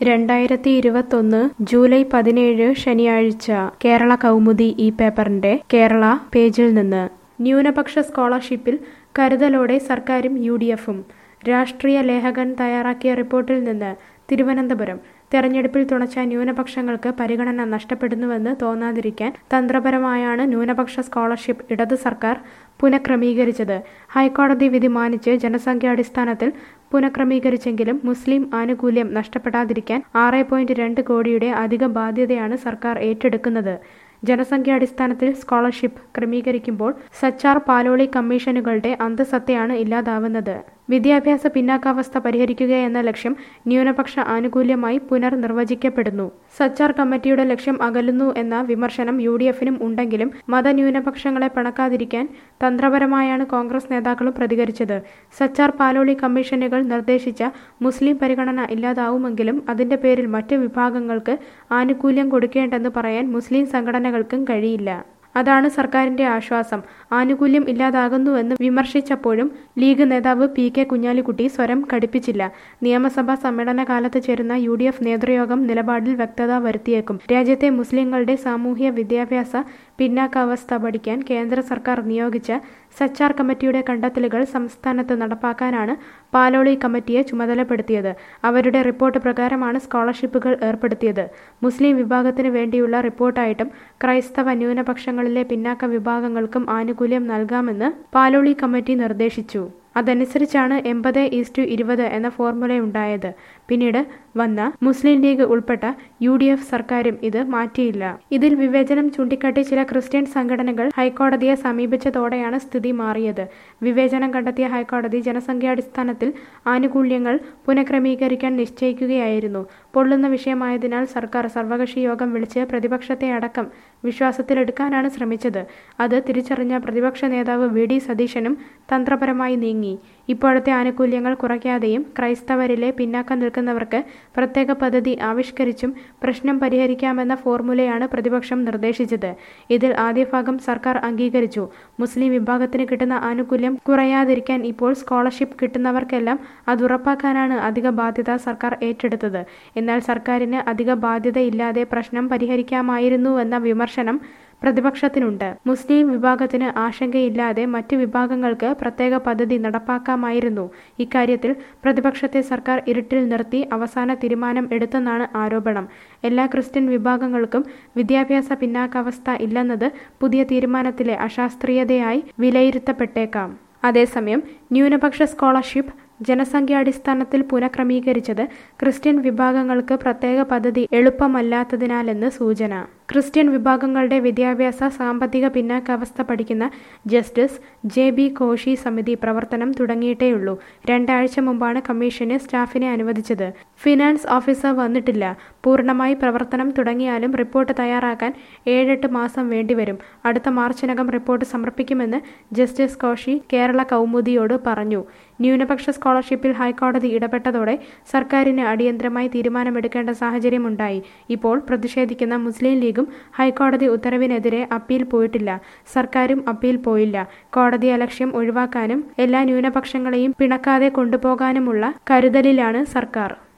രണ്ടായിരത്തി ഇരുപത്തൊന്ന് ജൂലൈ പതിനേഴ് ശനിയാഴ്ച കേരള കൗമുദി ഈ പേപ്പറിന്റെ കേരള പേജിൽ നിന്ന് ന്യൂനപക്ഷ സ്കോളർഷിപ്പിൽ കരുതലോടെ സർക്കാരും യു ഡി എഫും രാഷ്ട്രീയ ലേഖകൻ തയ്യാറാക്കിയ റിപ്പോർട്ടിൽ നിന്ന് തിരുവനന്തപുരം തെരഞ്ഞെടുപ്പിൽ തുണച്ച ന്യൂനപക്ഷങ്ങൾക്ക് പരിഗണന നഷ്ടപ്പെടുന്നുവെന്ന് തോന്നാതിരിക്കാൻ തന്ത്രപരമായാണ് ന്യൂനപക്ഷ സ്കോളർഷിപ്പ് ഇടത് സർക്കാർ പുനഃക്രമീകരിച്ചത് ഹൈക്കോടതി വിധി മാനിച്ച് ജനസംഖ്യാടിസ്ഥാനത്തിൽ പുനഃക്രമീകരിച്ചെങ്കിലും മുസ്ലിം ആനുകൂല്യം നഷ്ടപ്പെടാതിരിക്കാൻ ആറ് പോയിന്റ് രണ്ട് കോടിയുടെ അധിക ബാധ്യതയാണ് സർക്കാർ ഏറ്റെടുക്കുന്നത് ജനസംഖ്യാടിസ്ഥാനത്തിൽ സ്കോളർഷിപ്പ് ക്രമീകരിക്കുമ്പോൾ സച്ചാർ പാലോളി കമ്മീഷനുകളുടെ അന്തസത്തയാണ് ഇല്ലാതാവുന്നത് വിദ്യാഭ്യാസ പിന്നാക്കാവസ്ഥ പരിഹരിക്കുക എന്ന ലക്ഷ്യം ന്യൂനപക്ഷ ആനുകൂല്യമായി പുനർനിർവചിക്കപ്പെടുന്നു സച്ചാർ കമ്മിറ്റിയുടെ ലക്ഷ്യം അകലുന്നു എന്ന വിമർശനം യു ഡി എഫിനും ഉണ്ടെങ്കിലും മതന്യൂനപക്ഷങ്ങളെ പണക്കാതിരിക്കാൻ തന്ത്രപരമായാണ് കോൺഗ്രസ് നേതാക്കളും പ്രതികരിച്ചത് സച്ചാർ പാലോളി കമ്മീഷനുകൾ നിർദ്ദേശിച്ച മുസ്ലിം പരിഗണന ഇല്ലാതാവുമെങ്കിലും അതിന്റെ പേരിൽ മറ്റ് വിഭാഗങ്ങൾക്ക് ആനുകൂല്യം കൊടുക്കേണ്ടെന്ന് പറയാൻ മുസ്ലിം സംഘടനകൾക്കും കഴിയില്ല അതാണ് സർക്കാരിന്റെ ആശ്വാസം ആനുകൂല്യം ഇല്ലാതാകുന്നുവെന്ന് വിമർശിച്ചപ്പോഴും ലീഗ് നേതാവ് പി കെ കുഞ്ഞാലിക്കുട്ടി സ്വരം കടുപ്പിച്ചില്ല നിയമസഭാ സമ്മേളന കാലത്ത് ചേരുന്ന യു ഡി എഫ് നേതൃയോഗം നിലപാടിൽ വ്യക്തത വരുത്തിയേക്കും രാജ്യത്തെ മുസ്ലിങ്ങളുടെ സാമൂഹ്യ വിദ്യാഭ്യാസ പിന്നാക്കാവസ്ഥ പഠിക്കാൻ കേന്ദ്ര സർക്കാർ നിയോഗിച്ച സച്ചാർ കമ്മിറ്റിയുടെ കണ്ടെത്തലുകൾ സംസ്ഥാനത്ത് നടപ്പാക്കാനാണ് പാലോളി കമ്മിറ്റിയെ ചുമതലപ്പെടുത്തിയത് അവരുടെ റിപ്പോർട്ട് പ്രകാരമാണ് സ്കോളർഷിപ്പുകൾ ഏർപ്പെടുത്തിയത് മുസ്ലിം വിഭാഗത്തിന് വേണ്ടിയുള്ള റിപ്പോർട്ടായിട്ടും ക്രൈസ്തവ ന്യൂനപക്ഷങ്ങളിലെ പിന്നാക്ക വിഭാഗങ്ങൾക്കും ആനുകൂല്യം നൽകാമെന്ന് പാലോളി കമ്മിറ്റി നിർദ്ദേശിച്ചു അതനുസരിച്ചാണ് എൺപത് ഈസ്റ്റു ഇരുപത് എന്ന ഫോർമുലയുണ്ടായത് പിന്നീട് വന്ന മുസ്ലിം ലീഗ് ഉൾപ്പെട്ട യു ഡി എഫ് സർക്കാരും ഇത് മാറ്റിയില്ല ഇതിൽ വിവേചനം ചൂണ്ടിക്കാട്ടി ചില ക്രിസ്ത്യൻ സംഘടനകൾ ഹൈക്കോടതിയെ സമീപിച്ചതോടെയാണ് സ്ഥിതി മാറിയത് വിവേചനം കണ്ടെത്തിയ ഹൈക്കോടതി ജനസംഖ്യാടിസ്ഥാനത്തിൽ ആനുകൂല്യങ്ങൾ പുനഃക്രമീകരിക്കാൻ നിശ്ചയിക്കുകയായിരുന്നു പൊള്ളുന്ന വിഷയമായതിനാൽ സർക്കാർ സർവകക്ഷി യോഗം വിളിച്ച് പ്രതിപക്ഷത്തെ അടക്കം വിശ്വാസത്തിലെടുക്കാനാണ് ശ്രമിച്ചത് അത് തിരിച്ചറിഞ്ഞ പ്രതിപക്ഷ നേതാവ് വി ഡി സതീശനും തന്ത്രപരമായി നീങ്ങി ഇപ്പോഴത്തെ ആനുകൂല്യങ്ങൾ കുറയ്ക്കാതെയും ക്രൈസ്തവരിലെ പിന്നാക്കം നിൽക്കുന്നവർക്ക് പ്രത്യേക പദ്ധതി ആവിഷ്കരിച്ചും പ്രശ്നം പരിഹരിക്കാമെന്ന ഫോർമുലയാണ് പ്രതിപക്ഷം നിർദ്ദേശിച്ചത് ഇതിൽ ആദ്യ ഭാഗം സർക്കാർ അംഗീകരിച്ചു മുസ്ലിം വിഭാഗത്തിന് കിട്ടുന്ന ആനുകൂല്യം കുറയാതിരിക്കാൻ ഇപ്പോൾ സ്കോളർഷിപ്പ് കിട്ടുന്നവർക്കെല്ലാം അത് ഉറപ്പാക്കാനാണ് അധിക ബാധ്യത സർക്കാർ ഏറ്റെടുത്തത് എന്നാൽ സർക്കാരിന് അധിക ബാധ്യതയില്ലാതെ പ്രശ്നം പരിഹരിക്കാമായിരുന്നുവെന്ന വിമർശനം പ്രതിപക്ഷത്തിനുണ്ട് മുസ്ലിം വിഭാഗത്തിന് ആശങ്കയില്ലാതെ മറ്റ് വിഭാഗങ്ങൾക്ക് പ്രത്യേക പദ്ധതി നടപ്പാക്കാമായിരുന്നു ഇക്കാര്യത്തിൽ പ്രതിപക്ഷത്തെ സർക്കാർ ഇരുട്ടിൽ നിർത്തി അവസാന തീരുമാനം എടുത്തെന്നാണ് ആരോപണം എല്ലാ ക്രിസ്ത്യൻ വിഭാഗങ്ങൾക്കും വിദ്യാഭ്യാസ പിന്നാക്കാവസ്ഥ ഇല്ലെന്നത് പുതിയ തീരുമാനത്തിലെ അശാസ്ത്രീയതയായി വിലയിരുത്തപ്പെട്ടേക്കാം അതേസമയം ന്യൂനപക്ഷ സ്കോളർഷിപ്പ് ജനസംഖ്യാടിസ്ഥാനത്തിൽ പുനഃക്രമീകരിച്ചത് ക്രിസ്ത്യൻ വിഭാഗങ്ങൾക്ക് പ്രത്യേക പദ്ധതി എളുപ്പമല്ലാത്തതിനാലെന്ന് സൂചന ക്രിസ്ത്യൻ വിഭാഗങ്ങളുടെ വിദ്യാഭ്യാസ സാമ്പത്തിക പിന്നാക്കാവസ്ഥ പഠിക്കുന്ന ജസ്റ്റിസ് ജെ ബി കോശി സമിതി പ്രവർത്തനം തുടങ്ങിയിട്ടേയുള്ളൂ രണ്ടാഴ്ച മുമ്പാണ് കമ്മീഷന് സ്റ്റാഫിനെ അനുവദിച്ചത് ഫിനാൻസ് ഓഫീസർ വന്നിട്ടില്ല പൂർണ്ണമായി പ്രവർത്തനം തുടങ്ങിയാലും റിപ്പോർട്ട് തയ്യാറാക്കാൻ ഏഴെട്ട് മാസം വേണ്ടിവരും അടുത്ത മാർച്ചിനകം റിപ്പോർട്ട് സമർപ്പിക്കുമെന്ന് ജസ്റ്റിസ് കോശി കേരള കൗമുദിയോട് പറഞ്ഞു ന്യൂനപക്ഷ സ്കോളർഷിപ്പിൽ ഹൈക്കോടതി ഇടപെട്ടതോടെ സർക്കാരിന് അടിയന്തരമായി തീരുമാനമെടുക്കേണ്ട സാഹചര്യമുണ്ടായി ഇപ്പോൾ പ്രതിഷേധിക്കുന്ന മുസ്ലിം ലീഗും ഹൈക്കോടതി ഉത്തരവിനെതിരെ അപ്പീൽ പോയിട്ടില്ല സർക്കാരും അപ്പീൽ പോയില്ല കോടതി അലക്ഷ്യം ഒഴിവാക്കാനും എല്ലാ ന്യൂനപക്ഷങ്ങളെയും പിണക്കാതെ കൊണ്ടുപോകാനുമുള്ള കരുതലിലാണ് സർക്കാർ